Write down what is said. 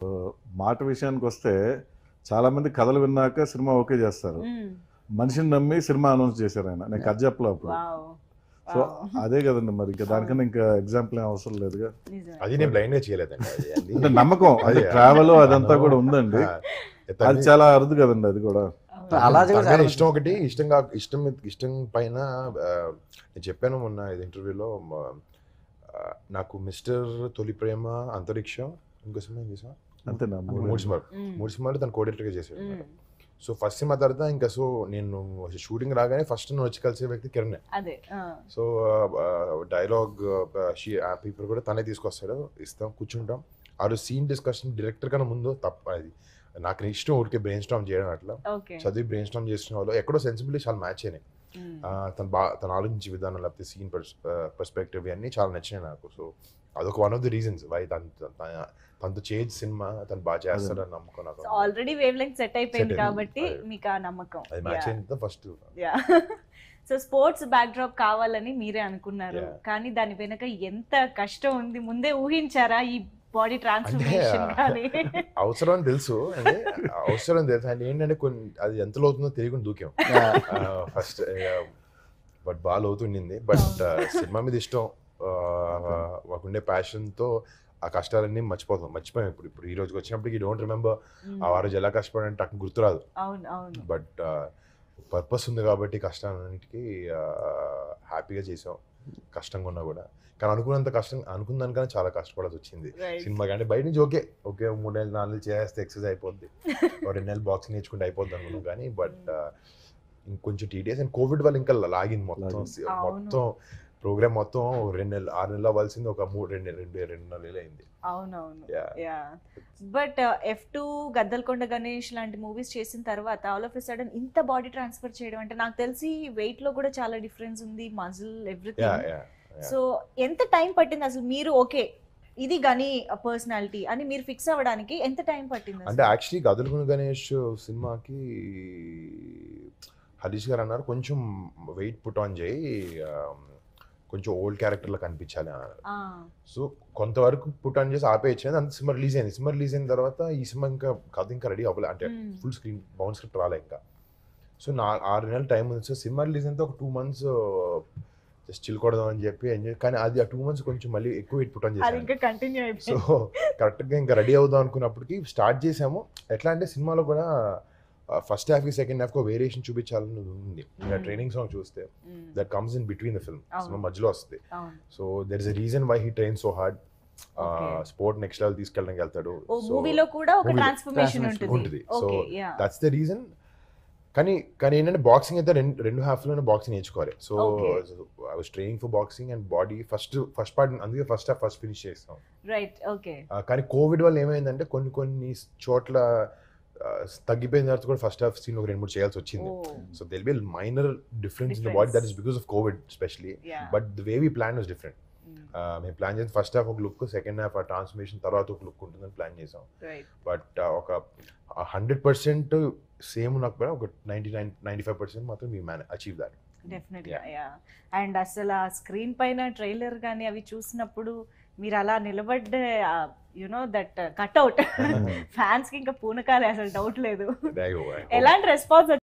మాట విషయానికి వస్తే చాలా మంది కథలు విన్నాక సినిమా ఓకే చేస్తారు మనిషిని నమ్మి సినిమా అనౌన్స్ చేశారు ఆయన నేను కథ చెప్పలే అప్పుడు వావ్ సో అదే కదండి మరి ఇంకా దానికన్నా ఇంకా ఎగ్జాంపుల్ ఏం అవసరం లేదుగా అది నేను బ్లైండ్ గా చేయలేదండి అది అది- అంటే నమ్మకం అంటే అదే. ట్రావెల్ అదంతా కూడా ఉందండి ఆ, అది తన్ని- చాలా అరుదు కదండి అది కూడా అలా తన మీద చాలా ఇష్టం ఒకటి ఇష్టం కా ఇష్టం మీద- ఇష్టం పైన ఆ, నేను చెప్పాను మొన్న ఇది ఇంటర్వ్యూలో నాకు మిస్టర్ తొలి ప్రేమ అంతరిక్షం ఇంకో సినిమా ఏం చేసా అంతేనా మూడు సినిమాలు మూడు సినిమాలు తను కోడేటర్ గా చేశాడు సో ఫస్ట్ సినిమా తర్వాత ఇంకా సో నేను షూటింగ్ రాగానే ఫస్ట్ నేను వచ్చి కలిసే వ్యక్తి కిరణ్ అదే ఆ. సో డైలాగ్ పీపుల్ కూడా తనే తీసుకొస్తాడు ఇస్తాం కూర్చుంటాం ఆ రోజు సీన్ డిస్కషన్ డైరెక్టర్ కన్నా ముందు తప్ప అది నాకు ఇష్టం ఊరికే బ్రెయిన్ స్టామ్ చేయడం అట్లా ఓకే చదివి బ్రెయిన్ స్టామ్ చేసిన వాళ్ళు ఎక్కడో సెన్సిబిలిటీ చాలా మ్యాచ్ అయినాయి మ్మ్. ఆ, తన బా తన ఆలోచించే విధానం లేకపోతే సీన్ పర్స్పెక్టివ్ అన్నీ చాలా నచ్చినాయి నాకు సో అదొక one of the reasons why తన తన- తనతో చేజ్ సినిమా తను బాగా చేస్తాడని నమ్మకం నాకు ఆల్రెడీ వేవ్ లెంగ్త్ సెట్ అయిపోయింది Set అయింది. కాబట్టి అదే. మీకు ఆ నమ్మకం అది మ్యాచ్ అయింది first yeah so sports backdrop కావాలని మీరే అనుకున్నారు Yeah. కానీ దాని వెనక ఎంత కష్టం ఉంది ముందే ఊహించారా ఈ బాడీ ట్రాన్స్ఫర్మేషన్ అంటే, కానీ అవసరం అని తెలుసు అంటే అవసరం తెలుసు అండ్ ఏంటంటే కొన్ని అది ఎంత లోతుందో తెలియకుండా దూకాం ఫస్ట్ బట్ బాగా లోతుండింది బట్ సినిమా మీద ఇష్టం ఆ, మాకుండే ప్యాషన్తో ఆ కష్టాలన్నీ మర్చిపోతాం మర్చిపోయాం ఇప్పుడు ఇప్పుడు ఈ రోజుకి వచ్చినప్పటికి డోంట్ రిమెంబర్ ఆ రోజు ఎలా కష్టపడంటే అక్కడ గుర్తురాదు అవును అవును బట్ పర్పస్ ఉంది కాబట్టి కష్టాలన్నిటికీ హ్యాపీగా చేసాం కష్టంగా ఉన్నా కూడా కానీ అనుకున్నంత కష్టం అనుకున్న దానికన్నా చాలా కష్టపడాల్సి వచ్చింది Right. సినిమా కంటే బయట నుంచి ఓకే ఓకే మూడు నెలలు నాలుగు నెలలు చేస్తే ఎక్సర్సైజ్ అయిపోద్ది ఓ రెండు నెలలు బాక్సింగ్ నేర్చుకుంటే అయిపోద్ది అనుకున్నాం కానీ బట్ ఇంకొంచెం టీడీఎస్ అండ్ కోవిడ్ వల్ల ఇంకా లాగింది మొత్తం లాగింది. అవును. మొత్తం ప్రోగ్రామ్ మొత్తం రెండు నెలలు ఆరు నెలలు అవ్వాల్సింది ఒక మూడు రెండు రెండు రెండు నెలలు అయింది అవునవును Yeah. Yeah but F two Gaddalakonda Ganesh లాంటి మూవీస్ చేసిన తర్వాత ఆల్ ఆఫ్ ఎ సడన్ ఇంత బాడీ ట్రాన్స్ఫర్ చేయడం అంటే నాకు తెలిసి వెయిట్ లో కూడా చాలా డిఫరెన్స్ ఉంది muscle yeah everything yeah so ఎంత టైం పట్టింది అసలు మీరు ఓకే ఇది గని పర్సనాలిటీ అని మీరు ఫిక్స్ అవ్వడానికి ఎంత టైం పట్టింది అంటే యాక్చువల్లీ గదులుకుని గణేష్ సినిమాకి హరీష్ గారు అన్నారు కొంచెం వెయిట్ పుట్ ఆన్ చేయి ఆ, కొంచెం ఓల్డ్ క్యారెక్టర్లో కనిపించాలి అన్నారు సో కొంతవరకు పుట్ ఆన్ చేసి ఆపేయచ్చు అంత సినిమా రిలీజ్ అయింది సినిమా రిలీజ్ అయిన తర్వాత ఈ సినిమా ఇంకా కథ ఇంకా రెడీ అవ్వలే అంటే ఫుల్ స్క్రీన్ బౌన్ స్క్రిప్ట్ రాలే ఇంకా సో నా ఆరు నెలల టైం ఉంది సో సినిమా రిలీజ్ అయితే ఒక టూ మంత్స్ జస్ట్ చిల్కొడదాం అని చెప్పి ఎంజాయ్ కానీ అది ఆ టూ మంత్స్ కొంచెం మళ్ళీ ఎక్కువ వెయిట్ పుట్ ఆన్ అది చేశాను ఇంకా కంటిన్యూ సో అయిపోయింది కరెక్ట్గా ఇంకా రెడీ అవుదాం అనుకున్నప్పటికి స్టార్ట్ చేసాము ఎట్లా అంటే సినిమాలో కూడా ఫస్ట్ హాఫ్కి సెకండ్ హాఫ్కి వేరియేషన్ చూపించాలని ఉంది ఇంకా Mm. ట్రైనింగ్ సాంగ్ చూస్తే hmm. That comes in between the film అవును. సినిమా మధ్యలో వస్తుంది అవును so there is a reason why he train so hard Okay. Sport next level తీసుకెళ్ళడానికి వెళ్తాడు ఓ మూవీలో కూడా ఒక movie లో ట్రాన్స్ఫర్మేషన్ transformation ఉంటుంది ఉంటుంది. So, okay yeah that's the reason కానీ కానీ ఏంటంటే బాక్సింగ్ అయితే రెండు రెండు హాఫ్లోనే బాక్సింగ్ నేర్చుకోవాలి so Okay. I was training for boxing and body first first part అందుకే ఫస్ట్ హాఫ్ ఫస్ట్ ఫినిష్ చేస్తాం రైట్ ఓకే ఆ, కానీ కోవిడ్ వల్ల ఏమైందంటే కొన్ని కొన్ని చోట్ల ఆ, తగ్గిపోయిన తర్వాత కూడా ఫస్ట్ హాఫ్ సీన్ ఒక రెండు మూడు చేయాల్సి వచ్చింది so there'll be minor difference in the body that is because of Covid specially yeah but the way we plan was different మేము ప్లాన్ చేసి ఫస్ట్ హాఫ్ ఒక లుక్ సెకండ్ హాఫ్ ఆ transformation తర్వాత ఒక లుక్ ఉంటుందని ప్లాన్ చేసాం right but ఒక hundred percent same నాకు కూడా ఒక ninety nine ninety five percent మాత్రం వీ మ్యాన్ అచీవ్ దాట్ డెఫినెట్గా యా అండ్ అసలు ఆ స్క్రీన్ పైన ట్రైలర్ కానీ అవి చూసినప్పుడు మీరు అలా నిలబడ్డ యునో దట్ కట్అవుట్ ఫ్యాన్స్ కి ఇంకా పూనకాలే అసలు డౌట్ లేదు ఎలాంటి రెస్పాన్స్